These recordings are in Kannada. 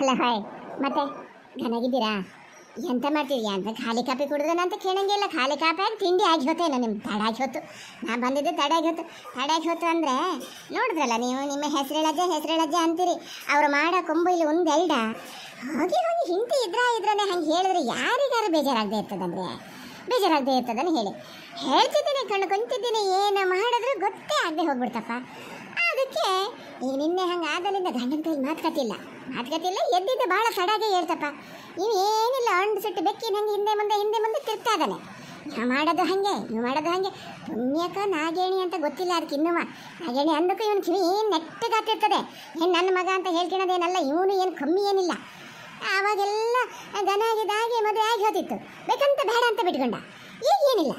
ಅಲ್ಲ ಹಾಯ್ ಮತ್ತೆ ಘನಾಗಿದ್ದೀರಾ ಎಂತ ಮಾಡ್ತೀರಿ ಅಂತ ಖಾಲಿ ಕಾಪಿ ಕುಡಿದ್ರಂತ ಕೇಳಂಗೆ ಇಲ್ಲ ಖಾಲಿ ಕಾಪಿ ಆಗಿ ತಿಂಡಿ ಆಗಿ ಹೊತ್ತೇನೋ ನಿಮ್ಮ ತಡ ಆಗಿ ಹೊತ್ತು ನಾ ಬಂದಿದ್ದು ತಡ ಆಗಿ ಹೊತ್ತು ತಡ ಆಗಿ ಹೊತ್ತು ಅಂದರೆ ನೋಡಿದ್ರಲ್ಲ ನೀವು ನಿಮ್ಮ ಹೆಸರೇಳಜ್ಜೆ ಹೆಸರೇಳಜ್ಜೆ ಅಂತೀರಿ ಅವ್ರು ಮಾಡೋ ಕೊಂಬು ಇಲ್ಲಿ ಒಂದು ಎಲ್ಡ ಹೋಗಿ ಹೋಗಿ ಹಿಂದೆ ಇದ್ರ ಇದ್ರನೆ ಹಂಗೆ ಹೇಳಿದ್ರೆ ಯಾರಿಗಾರು ಬೇಜಾರಾಗದೆ ಇರ್ತದಂದ್ರೆ ಬೇಜಾರಾಗದೆ ಇರ್ತದನ್ನು ಹೇಳಿ ಹೇಳ್ತಿದ್ದೀನಿ ಕಣ್ಣು ಕುಂತಿದ್ದೀನಿ ಏನು ಮಾಡಿದ್ರು ಗೊತ್ತೇ ಆಗದೆ ಹೋಗ್ಬಿಡ್ತಪ್ಪ ಅದಕ್ಕೆ ಈಗ ನಿನ್ನೆ ಹಂಗೆ ಆದಲಿಂದ ಗಂಡನ ಕೈ ಮಾತುಕತಿಲ್ಲ ಮಾತುಕತಿಲ್ಲ ಎದ್ದಿದ್ದು ಭಾಳ ಸಡಾಗೆ ಹೇಳ್ತಪ್ಪ ಇವು ಏನಿಲ್ಲ ಅಂಡು ಸಿಟ್ಟು ಬೆಕ್ಕಿ ನಂಗೆ ಹಿಂದೆ ಮುಂದೆ ಹಿಂದೆ ಮುಂದೆ ತಿರ್ತಾ ಇದ್ದಾನೆ ನಾ ಮಾಡೋದು ಹಾಗೆ ನೀವು ಮಾಡೋದು ಹಾಗೆ ಪುಣ್ಯಕ ನಾಗೇಣಿ ಅಂತ ಗೊತ್ತಿಲ್ಲ ಅದಕ್ಕೆ ಇನ್ನುವ ನಾಗೇಣಿ ಅಂದಕ್ಕೂ ಇವನು ಕಿವಿ ಏನು ನೆಟ್ಟಗಾತಿರ್ತದೆ ಏನು ನನ್ನ ಮಗ ಅಂತ ಹೇಳ್ಕೊಳೋದೇನಲ್ಲ ಇವನು ಏನು ಕಮ್ಮಿ ಏನಿಲ್ಲ ಆವಾಗೆಲ್ಲ ಗನಾಗಿದ್ದಾಗೆ ಮದುವೆ ಆಗಿ ಹೋತಿತ್ತು ಬೇಕಂತ ಬೇಡ ಅಂತ ಬಿಟ್ಕೊಂಡ ಈಗ ಏನಿಲ್ಲ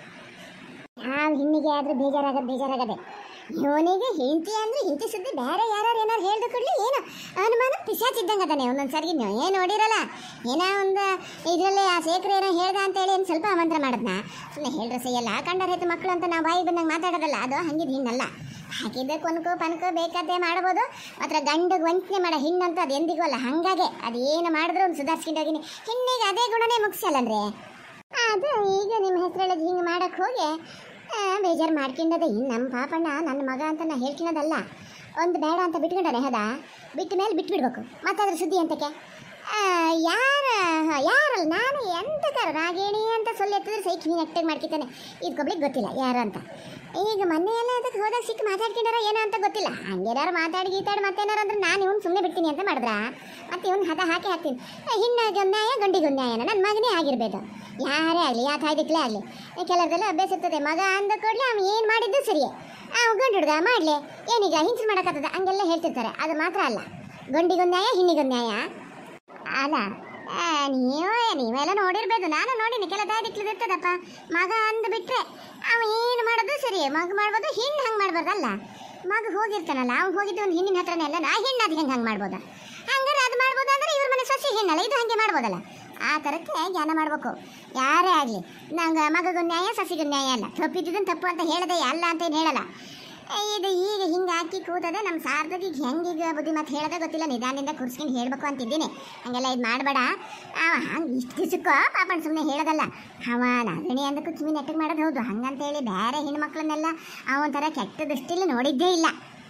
ನಾವು ಹಿಂದಿಗೆ ಆದ್ರೆ ಬೇಜಾರಾಗದು ಬೇಜಾರಾಗದೆ ಇವನಿಗೆ ಹಿಂತಿ ಅಂದ್ರೆ ಹಿಂತಿ ಸುದ್ದಿ ಬೇರೆ ಯಾರು ಏನಾರು ಹೇಳ್ದು ಕೊಡ್ಲಿ ಏನು ಅನುಮಾನ ಪಿಶಾಚಿದ್ದಂಗೆ ಅದಾನೆ ಒಂದೊಂದು ಸರಿಗೆ ನೀವು ಏನು ನೋಡಿರಲ್ಲ ಏನೋ ಒಂದು ಇದರಲ್ಲಿ ಆ ಶೇಖರ ಏನೋ ಹೇಳ್ದ ಅಂತ ಹೇಳಿ ಒಂದು ಸ್ವಲ್ಪ ಮಂತ್ರ ಮಾಡದ್ನ ಸುಮ್ಮನೆ ಹೇಳ್ರೆ ಸೈಯಲ್ಲ ಕಂಡರೈತೆ ಮಕ್ಕಳು ಅಂತ ನಾವು ಬಾಯಿ ಬಂದಂಗೆ ಮಾತಾಡೋದಲ್ಲ ಅದು ಹಂಗಿದ್ ಹಿನ್ನಲ್ಲ ಹಾಕಿದ್ದೆ ಕೊನ್ಕೋ ಪನ್ಕೋ ಬೇಕಾದ್ರೆ ಮಾಡ್ಬೋದು ಮಾತ್ರ ಗಂಡಿಗೆ ವಂಚನೆ ಮಾಡೋ ಹಿನ್ನಂತ ಅದು ಎಂದಿಗೂ ಅಲ್ಲ ಹಾಗಾಗಿ ಅದು ಏನು ಮಾಡಿದ್ರು ಒಂದು ಸುಧಾರಿಸ್ಕೊಂಡೋಗಿನಿ ಹೆಣ್ಣಿಗೆ ಅದೇ ಗುಣನೇ ಮುಗಿಸಲ್ಲಂದ್ರೆ ಅದು ಈಗ ನಿಮ್ಮ ಹೆಸರಲ್ಲಿ ಹಿಂಗೆ ಮಾಡಕ್ಕೆ ಹೋಗಿ ಆ, ಬೇಜಾರು ಮಾಡ್ಕೊಂಡದೆ ಇನ್ನು ನಮ್ಮ ಪಾಪಣ್ಣ ನನ್ನ ಮಗ ಅಂತ ನಾ ಹೇಳ್ಕೊಳೋದಲ್ಲ ಒಂದು ಬೇಡ ಅಂತ ಬಿಟ್ಕೊಂಡಾನೆ ಹೌದಾ ಬಿಟ್ಟ ಮೇಲೆ ಬಿಟ್ಬಿಡ್ಬೇಕು ಮತ್ತದ್ರ ಸುದ್ದಿ ಅಂತಕ್ಕೆ ಆ, ಯಾರ ಯಾರಲ್ಲ ನಾನು ಎಂತಕಾರ ರಾಗೇಣಿ ಅಂತ ಸೊಲ್ಲೆ ಎತ್ತಿದ್ರೆ ಸೈ ಕಿವಿ ನೆಟ್ಟಾಗಿ ಮಾಡ್ಕಿತಾನೆ ಇದ್ಕೊಬ್ಳಿಗೆ ಗೊತ್ತಿಲ್ಲ ಯಾರು ಅಂತ ಈಗ ಮೊನ್ನೆ ಎಲ್ಲ ಅದಕ್ಕೆ ಹೋದಾಗ ಸಿಕ್ಕ ಮಾತಾಡ್ಕೊಂಡಾರ ಏನೋ ಅಂತ ಗೊತ್ತಿಲ್ಲ ಹಂಗೇನಾರು ಮಾತಾಡಿ ಗೀತಾಡಿ ಮತ್ತೇನಾರು ಅಂದ್ರೆ ನಾನು ಇವ್ನು ಸುಮ್ಮನೆ ಬಿಡ್ತೀನಿ ಅಂತ ಮಾಡಿದ್ರ ಮತ್ತೆ ಇವ್ನು ಹದ ಹಾಕಿ ಹಾಕ್ತೀನಿ ಹಿನ್ನಾಗಿ ನ್ಯಾಯ ಗಂಡಿಗೆ ನ್ಯಾಯನ ನನ್ನ ಮಗನೇ ಆಗಿರ್ಬೇಕು ಯಾರೇ ಆಗಲಿ ಯಾ ತಾಯ್ದಿಕ್ಲೇ ಆಗಲಿ ಕೆಲವ್ರದೆಲ್ಲ ಅಭ್ಯಾಸ ಇರ್ತದೆ ಮಗ ಅಂದ ಕೂಡಲೇ ಅವ್ನು ಏನು ಮಾಡಿದ್ದು ಸರಿಯೇ ಆ ಗಂಡು ಹುಡುಗ ಮಾಡಲಿ ಏನೀಗ ಹಿಂಸೆ ಮಾಡೋಕ್ಕಾಗ್ತದೆ ಹಂಗೆಲ್ಲ ಹೇಳ್ತಿರ್ತಾರೆ ಅದು ಮಾತ್ರ ಅಲ್ಲ ಗಂಡಿಗೊಂದು ನ್ಯಾಯ ಹೆಣ್ಣಿಗೊಂದು ನ್ಯಾಯ ಅಲ್ಲ ಆ, ನೀವು ನೀವೆಲ್ಲ ನೋಡಿರ್ಬೇಕು ನಾನು ನೋಡಿನಿ ಕೆಲ ತಾಯ್ದಿಕ್ಲದು ಇರ್ತದಪ್ಪ ಮಗ ಅಂದು ಬಿಟ್ರೆ ಅವ ಏನು ಮಾಡೋದು ಸರಿ ಮಗ ಮಾಡ್ಬೋದು ಹಿಂಗೆ ಹಂಗೆ ಮಾಡ್ಬಾರ್ದಲ್ಲ ಮಗ ಹೋಗಿರ್ತಾನಲ್ಲ ಅವ್ನು ಹೋಗಿದ್ದು ಒಂದು ಹಿಂದಿನ ಹತ್ರನೇ ಅಲ್ಲ ನಾ ಹೆಣ್ಣು ಅದು ಹೆಂಗೆ ಹಂಗೆ ಮಾಡ್ಬೋದ ಹಂಗಾರೆ ಅದು ಮಾಡ್ಬೋದು ಅಂದ್ರೆ ಇವ್ರ ಮನೆ ಸೊಸೆ ಹೆಣ್ಣಲ್ಲ ಇದು ಹಂಗೆ ಮಾಡ್ಬೋದಲ್ಲ ಆ ಥರಕ್ಕೆ ಜ್ಞಾನ ಮಾಡಬೇಕು ಯಾರೇ ಆಗಲಿ ನಂಗೆ ಮಗಗೊಂದು ನ್ಯಾಯ ಸಸಿಗೊಂದು ನ್ಯಾಯ ಅಲ್ಲ ತಪ್ಪಿದ್ದನ್ನು ತಪ್ಪು ಅಂತ ಹೇಳದೆ ಅಲ್ಲ ಅಂತ ಏನು ಹೇಳಲ್ಲ ಇದು ಈಗ ಹಿಂಗೆ ಹಾಕಿ ಕೂತದೆ ನಮ್ಮ ಸಾರ್ಧಕಿಗೆ ಹೆಂಗೀಗ ಬುದ್ಧಿ ಮತ್ತೆ ಹೇಳೋದೇ ಗೊತ್ತಿಲ್ಲ ನಿಧಾನದಿಂದ ಕುರ್ಸ್ಕೊಂಡು ಹೇಳಬೇಕು ಅಂತಿದ್ದೀನಿ ಹಂಗೆಲ್ಲ ಇದು ಮಾಡಬೇಡ ಅವ ಹಂಗೆ ಇಷ್ಟು ದಿವಸಕ್ಕೋ ಪಾಪಣ್ಣ ಸುಮ್ಮನೆ ಹೇಳೋದಲ್ಲ ಅವ ನಾಗಣಿ ಅಂದಕ್ಕೂ ಕಿವಿ ನೆಟ್ಟಗೆ ಮಾಡೋದು ಹೌದು ಹಂಗಂತೇಳಿ ಬೇರೆ ಹೆಣ್ಮಕ್ಳನ್ನೆಲ್ಲ ಅವನ ಥರ ಕೆಟ್ಟ ದೃಷ್ಟಿಲಿ ನೋಡಿದ್ದೇ ಇಲ್ಲ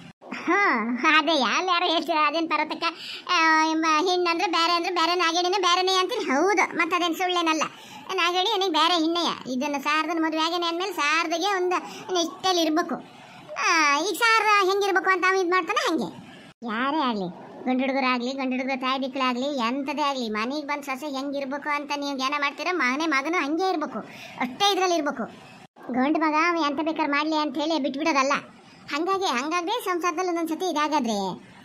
ಹಾಂ ಅದೇ ಯಾರು ಯಾರು ಹೇಳ್ತೀರ ಅದೇನು ಪರತಕ್ಕ ಹೆಣ್ಣಂದ್ರೆ ಬೇರೆ ಅಂದ್ರೆ ಬೇರೆ ನಾಗೇಣಿನೇ ಬೇರೆನೇ ಅಂತೀನಿ ಹೌದು ಮತ್ತು ಅದೇನು ಸುಳ್ಳೇನಲ್ಲ ನಾಗೇಣಿ ನನಗೆ ಬೇರೆ ಹಿನ್ನೆಯ ಇದನ್ನು ಸಾರದನ ಮದುವೆ ಆಗೇನೆ ಅಂದಮೇಲೆ ಸಾರದಿಗೆ ಒಂದು ಇಷ್ಟಲ್ಲಿ ಇರಬೇಕು ಈಗ ಸಾರ ಹೆಂಗಿರ್ಬೇಕು ಅಂತ ಅವ ಇದು ಮಾಡ್ತಾನೆ ಹಾಗೆ ಯಾರೇ ಆಗಲಿ ಗಂಡು ಹುಡುಗರಾಗಲಿ ಗಂಡು ಹುಡುಗರ ತಾಯಿ ದಿಕ್ಕಳಾಗಲಿ ಎಂಥದೇ ಆಗಲಿ ಮನೆಗೆ ಬಂದು ಸೊಸೆ ಹೆಂಗಿರ್ಬೇಕು ಅಂತ ನೀವು ಜ್ಞಾನ ಮಾಡ್ತೀರ ಮನೆ ಮಗನೂ ಹಂಗೆ ಇರಬೇಕು ಅಷ್ಟೇ ಇದರಲ್ಲಿ ಇರಬೇಕು ಗಂಡು ಮಗ ಅವ ಎಂತ ಬೇಕಾದ್ರೆ ಮಾಡಲಿ ಅಂತ ಹೇಳಿ ಬಿಟ್ಬಿಡೋದಲ್ಲ ಹಾಗಾಗಿ ಹಂಗಾದ್ರೆ ಸಂಸಾರದಲ್ಲಿ ಒಂದೊಂದು ಸತಿ ಇದಾಗಾದ್ರೆ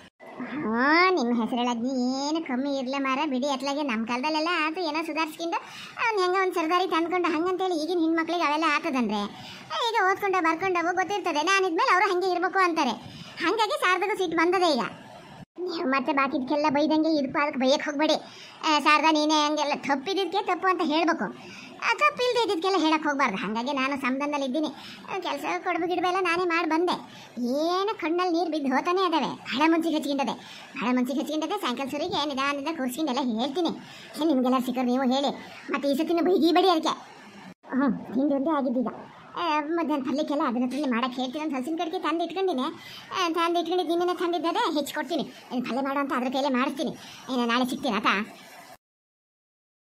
ಹಾಂ ನಿಮ್ಮ ಹೆಸರೇಳಜ್ಞಿ ಏನು ಕಮ್ಮಿ ಇರಲ್ಲ ಮಾರ ಬಿಡಿ ಅತ್ಲಾಗೆ ನಮ್ಮ ಕಾಲದಲ್ಲೆಲ್ಲ ಆತು ಏನೋ ಸುಧಾರಿಸ್ಕೊಂಡು ಅವ್ನು ಹೆಂಗ ಒಂದು ಸರ್ದಾರಿ ತಂದ್ಕೊಂಡು ಹಂಗಂತೇಳಿ ಈಗಿನ ಹೆಣ್ಮಕ್ಳಿಗೆ ಅವೆಲ್ಲ ಆತದಂದ್ರೆ ಈಗ ಓದ್ಕೊಂಡು ಬರ್ಕೊಂಡವು ಗೊತ್ತಿರ್ತದೆ ನಾನು ಇದ್ಮೇಲೆ ಅವರು ಹಾಗೆ ಇರಬೇಕು ಅಂತಾರೆ ಹಾಗಾಗಿ ಸಾರ್ದಗೂ ಸಿಟ್ಟು ಬಂದದೆ ಈಗ ನೀವು ಮತ್ತೆ ಬಾಕಿದ್ಕೆಲ್ಲ ಬೈದಂಗೆ ಇದಕ್ಕೂ ಅದಕ್ಕೆ ಬೈಯಕ್ಕೆ ಹೋಗ್ಬೇಡಿ ಆ, ಶಾರದಾ ನೀನೇ ಹಂಗೆಲ್ಲ ತಪ್ಪಿದ್ದಕ್ಕೆ ತಪ್ಪು ಅಂತ ಹೇಳಬೇಕು ತಪ್ಪಿಲ್ದೆ ಇದ್ದಿದ್ದಕ್ಕೆಲ್ಲ ಹೇಳಕ್ಕೆ ಹೋಗ್ಬಾರ್ದು ಹಾಗಾಗಿ ನಾನು ಸಮದಂದಲ್ಲಿ ಇದ್ದೀನಿ ಕೆಲಸ ಕೊಡಬು ಗಿಡಬೆಲ್ಲ ನಾನೇ ಮಾಡಿ ಬಂದೆ ಏನು ಕಣ್ಣಲ್ಲಿ ನೀರು ಬಿದ್ದು ಹೋತಾನೆ ಅದಾವೆ ಹಳ ಮುಂಚಿಗೆ ಹಚ್ಕೊಂಡದೆ ಹಳ ಮುಂಚಿಗೆ ಹಚ್ಕೊಂಡದೆ ಸಾಯಂಕಾಲ ಸರಿಗೆ ನಿಧಾನದಿಂದ ಕೂರಿಸ್ಕೊಂಡೆಲ್ಲ ಹೇಳ್ತೀನಿ ಏ ನಿಮಗೆಲ್ಲ ಸಿಕ್ಕರು ನೀವು ಹೇಳಿ ಮತ್ತೆ ಈ ಸತಿನ ಬೈಗಿ ಬಡಿ ಅದಕ್ಕೆ ಹ್ಞೂ ತಿಂಡಿ ಒಂದೇ ಆಗಿದ್ದೀಗ ಮಧ್ಯಾಹ್ನ ಪಲ್ಯಕ್ಕೆಲ್ಲ ಅದನ್ನ ಹತ್ರನೇ ಮಾಡಕ್ಕೆ ಹೇಳ್ತೀನಿ ಒಂದು ಹಲಸಿನ ಕಡೆಗೆ ತಂದು ಇಟ್ಕೊಂಡಿನಿ ಆ, ತಂದು ಇಟ್ಕೊಂಡಿದ್ದು ನಿನ್ನೆ ತಂದಿದ್ದದೆ ಹೆಚ್ಚು ಕೊಡ್ತೀನಿ ಏನು ಪಲ್ಯ ಮಾಡು ಅಂತ ಅದ್ರ ಕೈಲೇ ಮಾಡಿಸ್ತೀನಿ ಏನು ನಾಳೆ ಸಿಗ್ತೀನಿ ಆತಾ